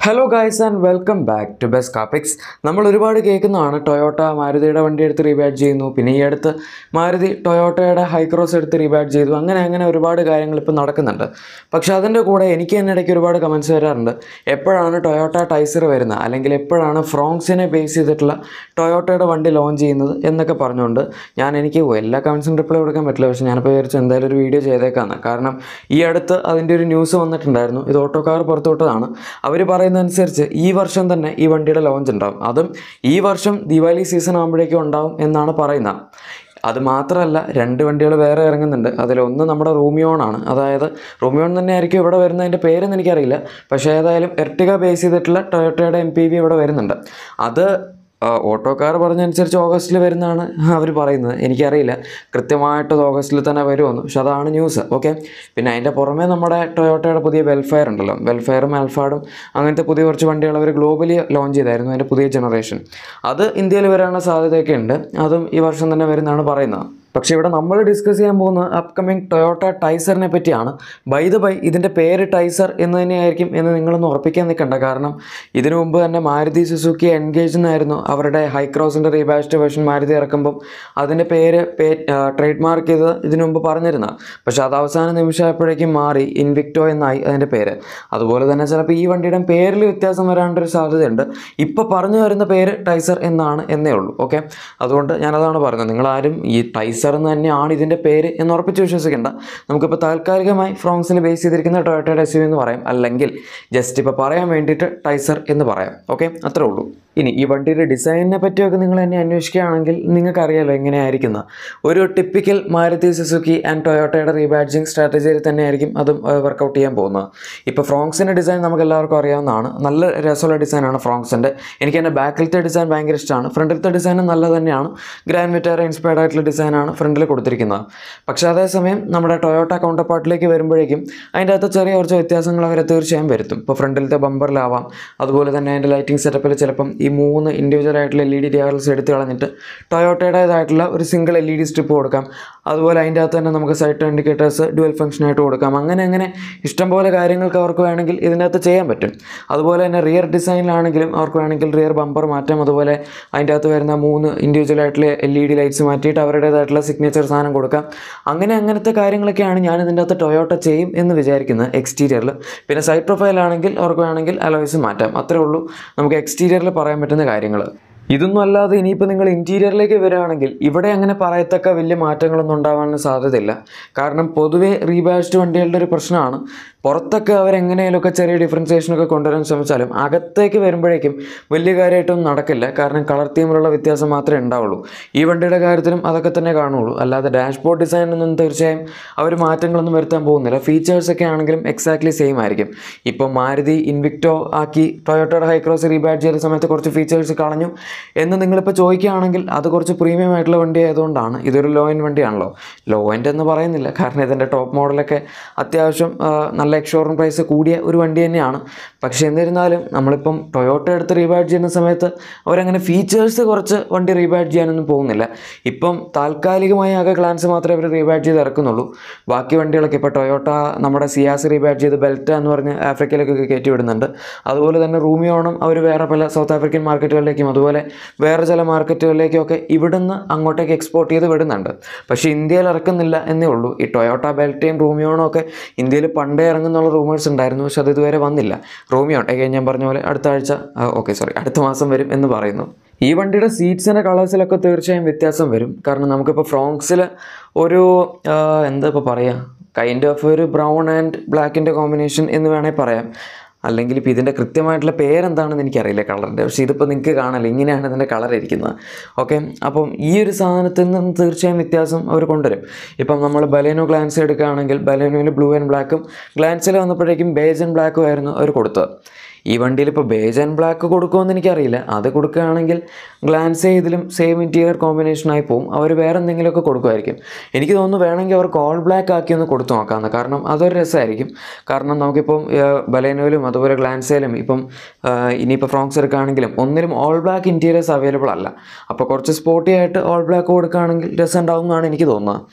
hello guys and welcome back to best കാപ്പിക്സ് നമ്മൾ ഒരുപാട് കേൾക്കുന്നതാണ് ടൊയോട്ട മാരുതിയുടെ വണ്ടി എടുത്ത് റീബാഡ് ചെയ്യുന്നു പിന്നെ ഈ അടുത്ത് മാരുതി ടൊയോട്ടയുടെ ഹൈക്രോസ് എടുത്ത് റീബാഡ് ചെയ്തു അങ്ങനെ അങ്ങനെ ഒരുപാട് കാര്യങ്ങൾ ഇപ്പോൾ നടക്കുന്നുണ്ട് പക്ഷെ അതിൻ്റെ കൂടെ എനിക്ക് തന്നെ ഇടയ്ക്ക് ഒരുപാട് കമൻസ് വരാറുണ്ട് എപ്പോഴാണ് ടൊയോട്ട ടൈസർ വരുന്നത് അല്ലെങ്കിൽ എപ്പോഴാണ് ഫ്രോങ്സിനെ ബേസ് ചെയ്തിട്ടുള്ള ടൊയോട്ടയുടെ വണ്ടി ലോഞ്ച് ചെയ്യുന്നത് എന്നൊക്കെ പറഞ്ഞുകൊണ്ട് ഞാൻ എനിക്ക് എല്ലാ കമൻസിനും റിപ്ലൈ കൊടുക്കാൻ പറ്റില്ല പക്ഷേ ഞാനിപ്പോൾ വിചാരിച്ചു എന്തായാലും ഒരു വീഡിയോ ചെയ്തേക്കാന്ന് കാരണം ഈ അടുത്ത് അതിൻ്റെ ഒരു ന്യൂസ് വന്നിട്ടുണ്ടായിരുന്നു ഇത് ഓട്ടോക്കാർ പുറത്തുവിട്ടതാണ് അവർ പറയുന്നതനുസരിച്ച് ഈ വർഷം തന്നെ ഈ വണ്ടിയുടെ ലോഞ്ച് ഉണ്ടാവും അതും ഈ വർഷം ദിവാലി സീസൺ ആകുമ്പോഴേക്കും ഉണ്ടാവും എന്നാണ് പറയുന്നത് അത് മാത്രമല്ല രണ്ട് വണ്ടികൾ വേറെ ഇറങ്ങുന്നുണ്ട് അതിലൊന്ന് നമ്മുടെ റൂമിയോണാണ് അതായത് റൂമിയോൺ തന്നെ ആയിരിക്കും ഇവിടെ വരുന്നതിൻ്റെ പേരൊന്നും എനിക്കറിയില്ല പക്ഷേ ഏതായാലും എർട്ടിക ബേസ് ചെയ്തിട്ടുള്ള ടൊയോട്ടയുടെ എം പി വി ഇവിടെ വരുന്നുണ്ട് അത് ആ, ഓട്ടോക്കാർ പറഞ്ഞനുസരിച്ച് ഓഗസ്റ്റിൽ വരുന്നതാണ് അവർ പറയുന്നത് എനിക്കറിയില്ല കൃത്യമായിട്ട് അത് ഓഗസ്റ്റിൽ തന്നെ വരുമെന്ന് പക്ഷെ അതാണ് ന്യൂസ് ഓക്കെ പിന്നെ അതിൻ്റെ പുറമെ നമ്മുടെ ടൊയോട്ടയുടെ പുതിയ വെൽഫെയർ ഉണ്ടല്ലോ വെൽഫെയറും ആൽഫാഡും അങ്ങനത്തെ പുതിയ കുറച്ച് വണ്ടികൾ അവർ ഗ്ലോബലി ലോഞ്ച് ചെയ്തായിരുന്നു അതിൻ്റെ പുതിയ ജനറേഷൻ അത് ഇന്ത്യയിൽ വരാനുള്ള സാധ്യതയൊക്കെ ഉണ്ട് അതും ഈ വർഷം തന്നെ വരുന്നതാണ് പറയുന്നത് പക്ഷേ ഇവിടെ നമ്മൾ ഡിസ്കസ് ചെയ്യാൻ പോകുന്ന അപ്കമിങ് ടൊയോട്ട ടൈസറിനെ പറ്റിയാണ് ബൈ ദ ബൈ ഇതിൻ്റെ പേര് ടൈസർ എന്ന് തന്നെയായിരിക്കും എന്ന് നിങ്ങളൊന്ന് ഉറപ്പിക്കാൻ നിൽക്കണ്ട കാരണം ഇതിനു മുമ്പ് തന്നെ മാരുതി സുസുക്കി എൻഗേജ് എന്നായിരുന്നു അവരുടെ ഹൈക്രോസിൻ്റെ റീബാസ്റ്റ് വേർഷൻ മാരുതി ഇറക്കുമ്പം അതിൻ്റെ പേര് പേ ട്രേഡ് മാർക്ക് ചെയ്ത് ഇതിനു മുമ്പ് പറഞ്ഞിരുന്ന പക്ഷെ അത് അവസാന നിമിഷമായപ്പോഴേക്കും മാറി ഇൻവിക്ടോ എന്നായി അതിൻ്റെ പേര് അതുപോലെ തന്നെ ചിലപ്പോൾ ഈ വണ്ടിയുടെ പേരിൽ വ്യത്യാസം വരാണ്ടൊരു സാധ്യതയുണ്ട് ഇപ്പോൾ പറഞ്ഞു വരുന്ന പേര് ടൈസർ എന്നാണ് എന്നേ ഉള്ളൂ ഓക്കെ അതുകൊണ്ട് ഞാനതാണ് പറഞ്ഞത് നിങ്ങളാരും ഈ ടൈസർ എന്ന് തന്നെയാണ് ഇതിൻ്റെ പേര് എന്ന് ഉറപ്പിച്ച് വിശ്വസിക്കേണ്ട നമുക്കിപ്പോൾ താൽക്കാലികമായി ഫ്രോങ്സിൽ ബേസ് ചെയ്തിരിക്കുന്ന ടൊയോട്ടയുടെ എസ് എന്ന് പറയാം അല്ലെങ്കിൽ ജസ്റ്റ് ഇപ്പോൾ പറയാൻ വേണ്ടിയിട്ട് ടൈസർ എന്ന് പറയാം ഓക്കെ അത്രേ ഉള്ളൂ ഇനി ഈ വണ്ടിയുടെ ഡിസൈനിനെ പറ്റിയൊക്കെ നിങ്ങൾ എന്നെ അന്വേഷിക്കുകയാണെങ്കിൽ നിങ്ങൾക്കറിയാലോ എങ്ങനെയായിരിക്കുന്ന ഒരു ടിപ്പിക്കൽ മാരുതി സുസുക്കി ആൻഡ് ടൊയോട്ടയുടെ റീബാഡ്ജിങ് സ്ട്രാറ്റജിയിൽ തന്നെയായിരിക്കും അതും വർക്കൗട്ട് ചെയ്യാൻ പോകുന്നത് ഇപ്പോൾ ഫ്രോങ്സിൻ്റെ ഡിസൈൻ നമുക്ക് എല്ലാവർക്കും അറിയാവുന്നതാണ് നല്ല രസമുള്ള ഡിസൈനാണ് ഫ്രോങ്സിൻ്റെ എനിക്ക് എൻ്റെ ബാക്കിലത്തെ ഡിസൈൻ ഭയങ്കര ഇഷ്ടമാണ് ഫ്രണ്ടിലത്തെ ഡിസൈനും നല്ല തന്നെയാണ് ഗ്രാൻഡ് വിറ്റാര ഇൻസ്പയർഡ് ആയിട്ടുള്ള ഡിസൈനാണ് ഫ്രണ്ടിൽ കൊടുത്തിരിക്കുന്നത് പക്ഷേ അതേസമയം നമ്മുടെ ടൊയോട്ട കൗണ്ടർ പാർട്ടിലേക്ക് വരുമ്പോഴേക്കും അതിൻ്റെ അകത്ത് ചെറിയ കുറച്ച് വ്യത്യാസങ്ങൾ അവർ തീർച്ചയായും വരുത്തും ഇപ്പോൾ ഫ്രണ്ടിലത്തെ ബമ്പറിലാവാം അതുപോലെ തന്നെ അതിൻ്റെ ലൈറ്റിംഗ് സെറ്റപ്പിൽ ചിലപ്പം ഈ മൂന്ന് ഇൻഡിവിജ്വൽ ആയിട്ടുള്ള എൽ ഇ ഡി ഡിആർഎൽസ് എടുത്ത് കളഞ്ഞിട്ട് ടൊയോട്ടയുടേതായിട്ടുള്ള ഒരു single L E D strip കൊടുക്കാം അതുപോലെ അതിൻ്റെ അകത്ത് തന്നെ നമുക്ക് സൈഡ് ഇൻഡിക്കേറ്റേഴ്സ് ഡുവൽ ഫംഗ്ഷനായിട്ട് കൊടുക്കാം അങ്ങനെ അങ്ങനെ ഇഷ്ടംപോലെ കാര്യങ്ങൾക്ക് അവർക്ക് വേണമെങ്കിൽ ഇതിൻ്റെ അകത്ത് ചെയ്യാൻ പറ്റും അതുപോലെ തന്നെ റിയർ ഡിസൈനിലാണെങ്കിലും അവർക്ക് വേണമെങ്കിൽ റിയർ ബമ്പർ മാറ്റാം അതുപോലെ അതിൻ്റെ അകത്ത് വരുന്ന മൂന്ന് ഇൻഡിവിജ്വൽ ആയിട്ടുള്ള എൽ ഇ ഡി ലൈറ്റ്സ് മാറ്റിയിട്ട് അവരുടേതായിട്ടുള്ള സിഗ്നേച്ചർ സാധനം കൊടുക്കാം അങ്ങനെ അങ്ങനത്തെ കാര്യങ്ങളൊക്കെയാണ് ഞാൻ ഇതിൻ്റെ അകത്ത് ടൊയോട്ട ചെയ്യും എന്ന് വിചാരിക്കുന്നത് എക്സ്റ്റീരിയറിൽ പിന്നെ സൈഡ് പ്രൊഫൈൽ ആണെങ്കിൽ അവർക്ക് വേണമെങ്കിൽ അലോയ്സ് മാറ്റാം അത്രേ ഉള്ളൂ നമുക്ക് എക്സ്റ്റീരിയറിൽ പറയാൻ പറ്റുന്ന കാര്യങ്ങൾ ഇതൊന്നും അല്ലാതെ ഇനിയിപ്പോൾ നിങ്ങൾ ഇൻറ്റീരിയറിലേക്ക് വരികയാണെങ്കിൽ ഇവിടെ അങ്ങനെ പറയത്തക്ക വലിയ മാറ്റങ്ങളൊന്നും ഉണ്ടാവാൻ സാധ്യതയില്ല കാരണം പൊതുവേ റീബാഷ്ഡ് വണ്ടികളുടെ ഒരു പ്രശ്നമാണ് പുറത്തൊക്കെ അവരെങ്ങനെയൊക്കെ ചെറിയ ഡിഫറൻസിയേഷനൊക്കെ കൊണ്ടുവരാൻ ശ്രമിച്ചാലും അകത്തേക്ക് വരുമ്പോഴേക്കും വലിയ കാര്യമായിട്ടൊന്നും നടക്കില്ല കാരണം കളർ തീമിലുള്ള വ്യത്യാസം മാത്രമേ ഉണ്ടാവുള്ളൂ ഈ വണ്ടിയുടെ കാര്യത്തിലും അതൊക്കെ തന്നെ കാണുള്ളൂ അല്ലാതെ ഡാഷ്ബോർഡ് ഡിസൈനൊന്നും തീർച്ചയായും അവർ മാറ്റങ്ങളൊന്നും വരുത്താൻ പോകുന്നില്ല ഫീച്ചേഴ്സൊക്കെ ആണെങ്കിലും എക്സാക്ട്ലി സെയിം ആയിരിക്കും ഇപ്പോൾ മാരുതി ഇൻവിക്ടോ ആക്കി ടൊയോട്ടയുടെ ഹൈക്രോസ് റീബാഡ് ചെയ്ത സമയത്ത് കുറച്ച് ഫീച്ചേഴ്സ് കളഞ്ഞു എന്ന് നിങ്ങളിപ്പോൾ ചോദിക്കുകയാണെങ്കിൽ അത് കുറച്ച് പ്രീമിയം ആയിട്ടുള്ള വണ്ടി ആയതുകൊണ്ടാണ് ഇതൊരു ലോ എൻ വണ്ടിയാണല്ലോ ലോ എൻഡ് എന്ന് പറയുന്നില്ല കാരണം ഇതിൻ്റെ ടോപ്പ് മോഡലൊക്കെ അത്യാവശ്യം ആ, നല്ല എക്സ്ഷോറൂം പ്രൈസ് കൂടിയ ഒരു വണ്ടി തന്നെയാണ് പക്ഷേ എന്നിരുന്നാലും നമ്മളിപ്പം ടൊയോട്ട എടുത്ത് റീബാഡ് ചെയ്യുന്ന സമയത്ത് അവരങ്ങനെ ഫീച്ചേഴ്സ് കുറച്ച് വണ്ടി റീബാഡ് ചെയ്യാനൊന്നും പോകുന്നില്ല ഇപ്പം താൽക്കാലികമായി ആകെ ഗ്ലാൻസ് മാത്രമേ അവർ റീബാഡ് ചെയ്ത് ഇറക്കുന്നുള്ളൂ ബാക്കി വണ്ടികളൊക്കെ ഇപ്പോൾ ടൊയോട്ട നമ്മുടെ സിയാസ് റീബാഡ് ചെയ്ത് ബെൽറ്റ എന്ന് പറഞ്ഞ് ആഫ്രിക്കയിലേക്കൊക്കെ കയറ്റി വിടുന്നുണ്ട് അതുപോലെ തന്നെ റൂമിയോണം അവർ വേറെ പല സൗത്ത് ആഫ്രിക്കൻ മാർക്കറ്റുകളിലേക്കും അതുപോലെ വേറെ ചില മാർക്കറ്റുകളിലേക്കും ഒക്കെ ഇവിടുന്ന് അങ്ങോട്ടേക്ക് എക്സ്പോർട്ട് ചെയ്ത് വിടുന്നുണ്ട് പക്ഷേ ഇന്ത്യയിൽ ഇറക്കുന്നില്ല എന്നേ ഉള്ളൂ ഈ ടൊയോട്ട ബെൽറ്റയും റൂമിയോണും ഒക്കെ ഇന്ത്യയിൽ പണ്ടേ ഇറങ്ങുന്നുള്ള റൂമേഴ്സ് ഉണ്ടായിരുന്നു പക്ഷെ അത് ഇതുവരെ വന്നില്ല റൂമിയോൺ again ഞാൻ പറഞ്ഞ പോലെ അടുത്ത ആഴ്ച ഓക്കെ സോറി അടുത്ത മാസം വരും എന്ന് പറയുന്നു ഈ വണ്ടിയുടെ സീറ്റ്സിൻ്റെ കളേഴ്സിലൊക്കെ തീർച്ചയായും വ്യത്യാസം വരും കാരണം നമുക്കിപ്പോൾ ഫ്രോങ്സിൽ ഒരു ആ, എന്താ ഇപ്പോൾ പറയുക കൈൻഡ് ഓഫ് ഒരു ബ്രൗൺ ആൻഡ് ബ്ലാക്കിൻ്റെ കോമ്പിനേഷൻ എന്ന് വേണമെങ്കിൽ പറയാം അല്ലെങ്കിൽ ഇപ്പോൾ ഇതിൻ്റെ കൃത്യമായിട്ടുള്ള പേരെന്താണെന്ന് എനിക്കറിയില്ല കളറിൻ്റെ പക്ഷേ ഇതിപ്പോൾ നിങ്ങൾക്ക് കാണാമല്ലോ ഇങ്ങനെയാണ് ഇതിൻ്റെ കളർ ഇരിക്കുന്നത് ഓക്കെ അപ്പം ഈ ഒരു സാധനത്തിൽ നിന്ന് തീർച്ചയായും വ്യത്യാസം അവർ കൊണ്ടുവരും ഇപ്പം നമ്മൾ ബലേനോ ഗ്ലാൻസ് എടുക്കുകയാണെങ്കിൽ ബലേനോയിൽ ബ്ലൂ ആൻഡ് ബ്ലാക്കും ഗ്ലാൻസിൽ വന്നപ്പോഴേക്കും ബേജ് ആൻഡ് ബ്ലാക്കും ആയിരുന്നു അവർ കൊടുത്തത് ഈ വണ്ടിയിൽ ഇപ്പോൾ ബേജ് ആൻഡ് ബ്ലാക്ക് കൊടുക്കുമെന്ന് എനിക്കറിയില്ല അത് കൊടുക്കുകയാണെങ്കിൽ ഗ്ലാൻസ് ഇതിലും സെയിം ഇൻറ്റീരിയർ കോമ്പിനേഷനായി പോകും അവർ വേറെ എന്തെങ്കിലുമൊക്കെ കൊടുക്കുമായിരിക്കും എനിക്ക് തോന്നുന്നു വേണമെങ്കിൽ അവർക്ക് ഓൾ ബ്ലാക്ക് ആക്കി ഒന്ന് കൊടുത്തു നോക്കാമെന്ന് കാരണം അതൊരു രസമായിരിക്കും കാരണം നമുക്കിപ്പം ബലേനോയിലും അതുപോലെ ഗ്ലാൻസയിലും ഇപ്പം ആ, ഇനിയിപ്പോൾ ഫ്രോങ്സ് എടുക്കുകയാണെങ്കിലും ഒന്നിലും ഓൾ ബ്ലാക്ക് ഇൻറ്റീരിയേഴ്സ് അവൈലബിൾ അല്ല അപ്പോൾ കുറച്ച് സ്പോർട്ടി ആയിട്ട് ഓൾ ബ്ലാക്ക് കൊടുക്കുകയാണെങ്കിൽ രസം ഉണ്ടാവും എന്നാണ് എനിക്ക് തോന്നുന്നത്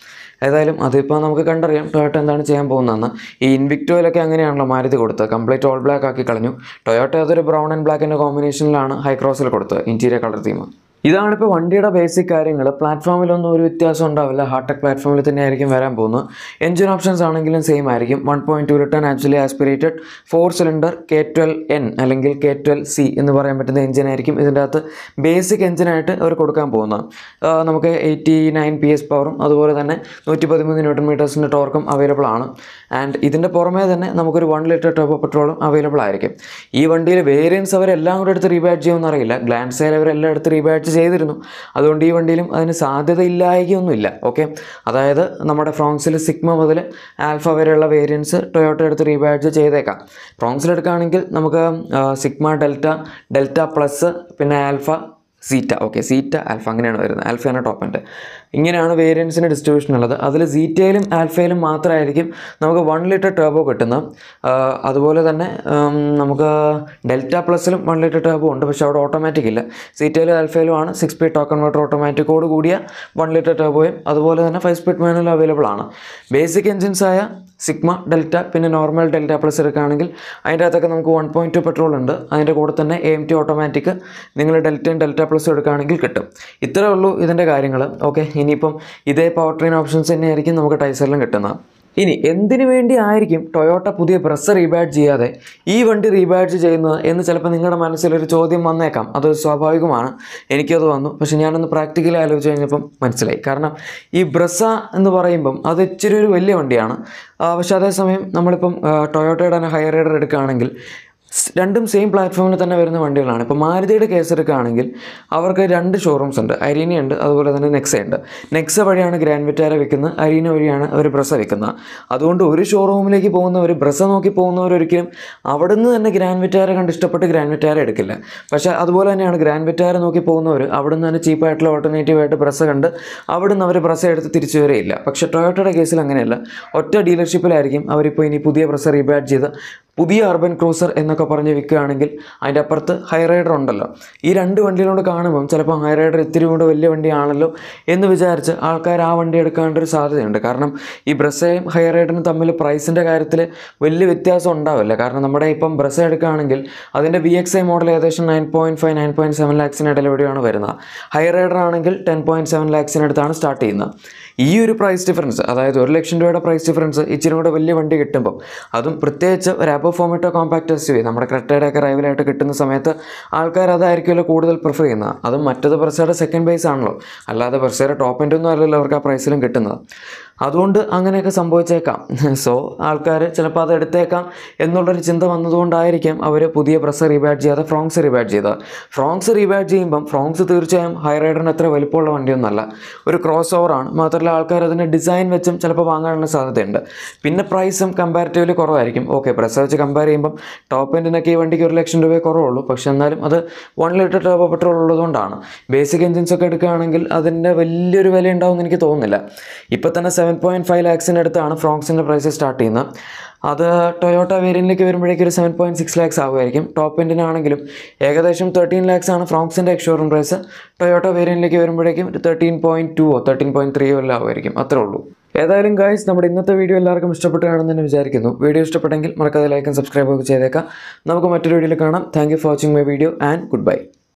ഏതായാലും അതിപ്പോൾ നമുക്ക് കണ്ടറിയാം ടൊയോട്ട എന്താണ് ചെയ്യാൻ പോകുന്നതെന്ന് ഈ ഇൻവിക്ടോയിലൊക്കെ അങ്ങനെയാണല്ലോ മാരുതി കൊടുത്തത് കംപ്ലീറ്റ് ഓൾ ബ്ലാക്ക് ആക്കി കളഞ്ഞു ടൊയോട്ട അതൊരു ബ്രൗൺ ആൻഡ് ബ്ലാക്കിൻ്റെ കോമ്പിനേഷനിലാണ് ഹൈക്രോസിൽ കൊടുത്തത് ഇൻറ്റീരിയർ കളർ തീം ഇതാണിപ്പോൾ വണ്ടിയുടെ ബേസിക് കാര്യങ്ങൾ പ്ലാറ്റ്ഫോമിലൊന്നും ഒരു വ്യത്യാസം ഉണ്ടാവില്ല ഹാർടെക് പ്ലാറ്റ്ഫോമിൽ തന്നെ ആയിരിക്കും വരാൻ പോകുന്നത് എഞ്ചിൻ ഓപ്ഷൻസ് ആണെങ്കിലും സെയിം ആയിരിക്കും one point two litre actually aspirated four cylinder K twelve N അല്ലെങ്കിൽ കെ ട്വൽവ് സി എന്ന് പറയാൻ പറ്റുന്ന എഞ്ചിൻ ആയിരിക്കും ഇതിൻ്റെ അകത്ത് ബേസിക് എഞ്ചിനായിട്ട് അവർ കൊടുക്കാൻ പോകുന്നത് ആ, നമുക്ക് എയ്റ്റി നയൻ പി എസ് പവറും അതുപോലെ തന്നെ നൂറ്റി പതിമൂന്ന് ന്യൂട്ടൺ മീറ്റേഴ്സിൻ്റെ ടോർക്കും അവൈലബിൾ ആണ് ആൻഡ് ഇതിൻ്റെ പുറമേ തന്നെ നമുക്കൊരു വൺ ലിറ്റർ ടോപ്പ് പെട്രോളും അവൈലബിൾ ആയിരിക്കും ഈ വണ്ടിയിൽ വേരിയൻസ് അവരെല്ലാം കൂടെ എടുത്ത് റീബാറ്റ് ചെയ്യുമെന്ന് അറിയില്ല ഗ്ലാൻസേൽ അവരെല്ലാം എടുത്ത് റീബാറ്റ് ചെയ്തിരുന്നു അതുകൊണ്ട് ഈ വണ്ടിയിലും അതിന് സാധ്യത ഇല്ലായകയൊന്നുമില്ല ഓക്കെ അതായത് നമ്മുടെ ഫ്രോങ്സിൽ സിഗ്മ മുതൽ ആൽഫ വരെയുള്ള വേരിയൻസ് ടൊയോട്ട എടുത്ത് റീബാറ്റ് ചെയ്തേക്കാം ഫ്രോങ്സിൽ എടുക്കുകയാണെങ്കിൽ നമുക്ക് ആ, സിഗ്മ ഡെൽറ്റ ഡെൽറ്റ പ്ലസ് പിന്നെ alpha zeta okay zeta alpha അങ്ങനെയാണ് വരുന്നത് ആൽഫയാണ് ടോപ്പ് എൻ്റെ ഇങ്ങനെയാണ് വേരിയൻസിൻ്റെ ഡിസ്ട്രിബ്യൂഷൻ ഉള്ളത് അതിൽ സീറ്റയിലും ആൽഫയിലും മാത്രമായിരിക്കും നമുക്ക് വൺ ലിറ്റർ ടേബോ കിട്ടുന്നത് ആ, അതുപോലെ തന്നെ ഉം, നമുക്ക് ഡെൽറ്റ പ്ലസിലും വൺ ലിറ്റർ ടേബോ ഉണ്ട് പക്ഷേ അവിടെ ഓട്ടോമാറ്റിക് ഇല്ല സീറ്റയിലും ആൽഫയിലും ആണ് സിക്സ് സ്പീഡ് ടോക്കൺ കൺവേർട്ടർ ഓട്ടോമാറ്റിക്കോട് കൂടിയ വൺ ലിറ്റർ ടേബോയും അതുപോലെ തന്നെ ഫൈവ് സ്പീഡ് മാനുവൽ അവൈലബിൾ ആണ് ബേസിക് എൻജിൻസ് ആയ സിഗ്മ ഡെൽറ്റ പിന്നെ നോർമൽ ഡെൽറ്റ പ്ലസ് എടുക്കുകയാണെങ്കിൽ അതിൻ്റെ അകത്തൊക്കെ നമുക്ക് വൺ പോയിൻറ്റ് ടു പെട്രോൾ ഉണ്ട് അതിൻ്റെ കൂടെ തന്നെ എ എം ടി ഓട്ടോമാറ്റിക് നിങ്ങൾ ഡെൽറ്റയും ഡെൽറ്റ പ്ലസ് എടുക്കുകയാണെങ്കിൽ കിട്ടും ഇത്രേ ഉള്ളൂ ഇതിൻ്റെ കാര്യങ്ങൾ ഓക്കെ ഇനിയിപ്പം ഇതേ പവർ ട്രെയിൻ ഓപ്ഷൻസ് തന്നെയായിരിക്കും നമുക്ക് ടൈസറിലും കിട്ടുന്നത് ഇനി എന്തിനു വേണ്ടി ആയിരിക്കും ടൊയോട്ട പുതിയ ബ്രസ് റീബാഡ് ചെയ്യാതെ ഈ വണ്ടി റീബാഡ് ചെയ്യുന്നത് എന്ന് ചിലപ്പോൾ നിങ്ങളുടെ മനസ്സിലൊരു ചോദ്യം വന്നേക്കാം അത് സ്വാഭാവികമാണ് എനിക്കത് വന്നു പക്ഷെ ഞാനൊന്ന് പ്രാക്ടിക്കലി ആലോചിച്ച് കഴിഞ്ഞപ്പം മനസ്സിലായി കാരണം ഈ ബ്രസ എന്ന് പറയുമ്പം അത് ഇച്ചിരി ഒരു വലിയ വണ്ടിയാണ് ആ, പക്ഷെ അതേസമയം നമ്മളിപ്പം ആ, ടൊയോട്ടയുടെ തന്നെ ഹൈ റൈഡർ എടുക്കുകയാണെങ്കിൽ സ് രണ്ടും സെയിം പ്ലാറ്റ്ഫോമിൽ തന്നെ വരുന്ന വണ്ടികളാണ് ഇപ്പോൾ മാരുതിയുടെ കേസ് എടുക്കുകയാണെങ്കിൽ അവർക്ക് രണ്ട് ഷോറൂംസ് ഉണ്ട് അരീന ഉണ്ട് അതുപോലെ തന്നെ നെക്സ ഉണ്ട് നെക്സ വഴിയാണ് ഗ്രാൻഡ് വിറ്റാര വിൽക്കുന്നത് അരീന വഴിയാണ് അവർ ബ്രസ വിൽക്കുന്നത് അതുകൊണ്ട് ഒരു ഷോറൂമിലേക്ക് പോകുന്നവർ ബ്രസ നോക്കി പോകുന്നവർ ഒരിക്കലും അവിടെ നിന്ന് തന്നെ ഗ്രാൻഡ് വിറ്റാര കണ്ട് ഇഷ്ടപ്പെട്ട് ഗ്രാൻഡ് വിറ്റാര എടുക്കില്ല പക്ഷേ അതുപോലെ തന്നെയാണ് ഗ്രാൻഡ് വിറ്റാര നോക്കി പോകുന്നവർ അവിടെ നിന്ന് തന്നെ ചീപ്പായിട്ടുള്ള ഓൾട്ടർനേറ്റീവ് ആയിട്ട് ബ്രസ കണ്ട് അവിടെ നിന്ന് അവർ ബ്രസ എടുത്ത് തിരിച്ചു വരെയില്ല പക്ഷേ ടൊയോട്ടയുടെ കേസിൽ അങ്ങനെയല്ല ഒറ്റ ഡീലർഷിപ്പിലായിരിക്കും അവരിപ്പോൾ ഇനി പുതിയ ബ്രസ റീബാറ്റ് ചെയ്ത് പുതിയ അർബൻ ക്രൂസർ എന്നൊക്കെ പറഞ്ഞ് വിൽക്കുകയാണെങ്കിൽ അതിൻ്റെ അപ്പുറത്ത് ഹൈ റൈഡർ ഉണ്ടല്ലോ ഈ രണ്ട് വണ്ടികളോട് കാണുമ്പം ചിലപ്പോൾ ഹൈ റൈഡർ ഇത്തിരി കൂടെ വലിയ വണ്ടിയാണല്ലോ എന്ന് വിചാരിച്ച് ആൾക്കാർ ആ വണ്ടി എടുക്കാണ്ടൊരു സാധ്യതയുണ്ട് കാരണം ഈ ബ്രസയും ഹൈ റൈഡറും തമ്മിൽ പ്രൈസിൻ്റെ കാര്യത്തിൽ വലിയ വ്യത്യാസം ഉണ്ടാവില്ല കാരണം നമ്മുടെ ഇപ്പം ബ്രസ എടുക്കുകയാണെങ്കിൽ അതിൻ്റെ വി എക്സ് ഐ മോഡൽ ഏകദേശം nine point five nine point seven ലാക്സിന് ഇടയിലൂടെയാണ് വരുന്നത് ഹൈ റൈഡർ ആണെങ്കിൽ ടെൻ പോയിൻറ്റ് സെവൻ ലാക്സിനടുത്താണ് സ്റ്റാർട്ട് ചെയ്യുന്നത് ഈ ഒരു പ്രൈസ് ഡിഫറൻസ് അതായത് ഒരു ലക്ഷം രൂപയുടെ പ്രൈസ് ഡിഫറൻസ് ഇച്ചിരി കൂടെ വലിയ വണ്ടി കിട്ടുമ്പോൾ അതും പ്രത്യേകിച്ച് ഒരു അബോ ഫോമിറ്റോ കോമ്പാക്ട് എസ് യു വി നമ്മുടെ ക്രെറ്റയുടെ ഒക്കെ റൈവലായിട്ട് കിട്ടുന്ന സമയത്ത് ആൾക്കാർ അതായിരിക്കുമല്ലോ കൂടുതൽ പ്രിഫർ ചെയ്യുന്നത് അതും മറ്റത് പെർസയുടെ സെക്കൻഡ് ബേസ് ആണല്ലോ അല്ലാതെ പെർസയുടെ ടോപ്പ് എൻഡ് ഒന്നും അല്ലല്ലോ അവർക്ക് ആ പ്രൈസിലും കിട്ടുന്നത് അതുകൊണ്ട് അങ്ങനെയൊക്കെ സംഭവിച്ചേക്കാം സോ ആൾക്കാർ ചിലപ്പോൾ അത് എടുത്തേക്കാം എന്നുള്ളൊരു ചിന്ത വന്നതുകൊണ്ടായിരിക്കും അവർ പുതിയ ബ്രസ് റീബാറ്റ് ചെയ്യാതെ ഫ്രോങ്സ് റീബാറ്റ് ചെയ്തത് ഫ്രോങ്സ് റീബാറ്റ് ചെയ്യുമ്പം ഫ്രോങ്സ് തീർച്ചയായും ഹൈ റൈഡറിന് അത്ര വലിപ്പമുള്ള വണ്ടിയൊന്നുമല്ല ഒരു ക്രോസ് ഓവറാണ് മാത്രമല്ല ആൾക്കാർ അതിൻ്റെ ഡിസൈൻ വെച്ചും ചിലപ്പോൾ വാങ്ങാനുള്ള സാധ്യതയുണ്ട് പിന്നെ പ്രൈസും കമ്പാരിറ്റീവ്ലി കുറവായിരിക്കും ഓക്കെ ബ്രസ് വെച്ച് കമ്പയർ ചെയ്യുമ്പം ടോപ്പ് എൻഡിനൊക്കെ ഈ വണ്ടിക്ക് ഒരു ലക്ഷം രൂപയെ കുറവുള്ളൂ പക്ഷെ എന്നാലും അത് വൺ ലിറ്റർ ടോപ്പ് പെട്രോൾ ഉള്ളതുകൊണ്ടാണ് ബേസിക് എൻജിൻസ് ഒക്കെ എടുക്കുകയാണെങ്കിൽ അതിൻ്റെ വലിയൊരു വില ഉണ്ടാവുമെന്ന് എനിക്ക് തോന്നുന്നില്ല ഇപ്പോൾ തന്നെ സെവൻ പോയിൻറ്റ് ഫൈവ് ലാക്സിൻ്റെ അടുത്താണ് ഫ്രോങ്സിൻ്റെ പ്രൈസ് സ്റ്റാർട്ട് ചെയ്യുന്നത് അത് ടൊയോട്ട വേരിയൻറ്റിലേക്ക് വരുമ്പോഴേക്കും ഒരു സെവൻ പോയിൻറ്റ് സിക്സ് ലാക്സ് ആകുമായിരിക്കും ടോപ്പ് എൻഡിനാണെങ്കിലും ഏകദേശം തേർട്ടീൻ ലാക്സ് ആണ് ഫ്രോങ്സിൻ്റെ എക്സ്ഷോറൂം പ്രൈസ് ടൊയോട്ട വേരിയൻറ്റിലേക്ക് വരുമ്പോഴേക്കും ഒരു തേർട്ടീൻ പോയിൻറ്റ് ടുവോ തേർട്ടീൻ പോയിൻറ്റ് ത്രീയോ എല്ലാം ആകുമായിരിക്കും അത്രേ ഉള്ളൂ ഏതായാലും ഗായ്സ് നമ്മുടെ ഇന്നത്തെ വീഡിയോ എല്ലാവർക്കും ഇഷ്ടപ്പെട്ടു കാണുമെന്ന് തന്നെ വിചാരിക്കുന്നു വീഡിയോ ഇഷ്ടപ്പെട്ടെങ്കിൽ മറക്കാതെ ലൈക്കും സബ്സ്ക്രൈബ് ഒക്കെ ചെയ്തേക്കാം നമുക്ക് മറ്റൊരു വീഡിയോയിൽ കാണാം thank you for watching my video and good by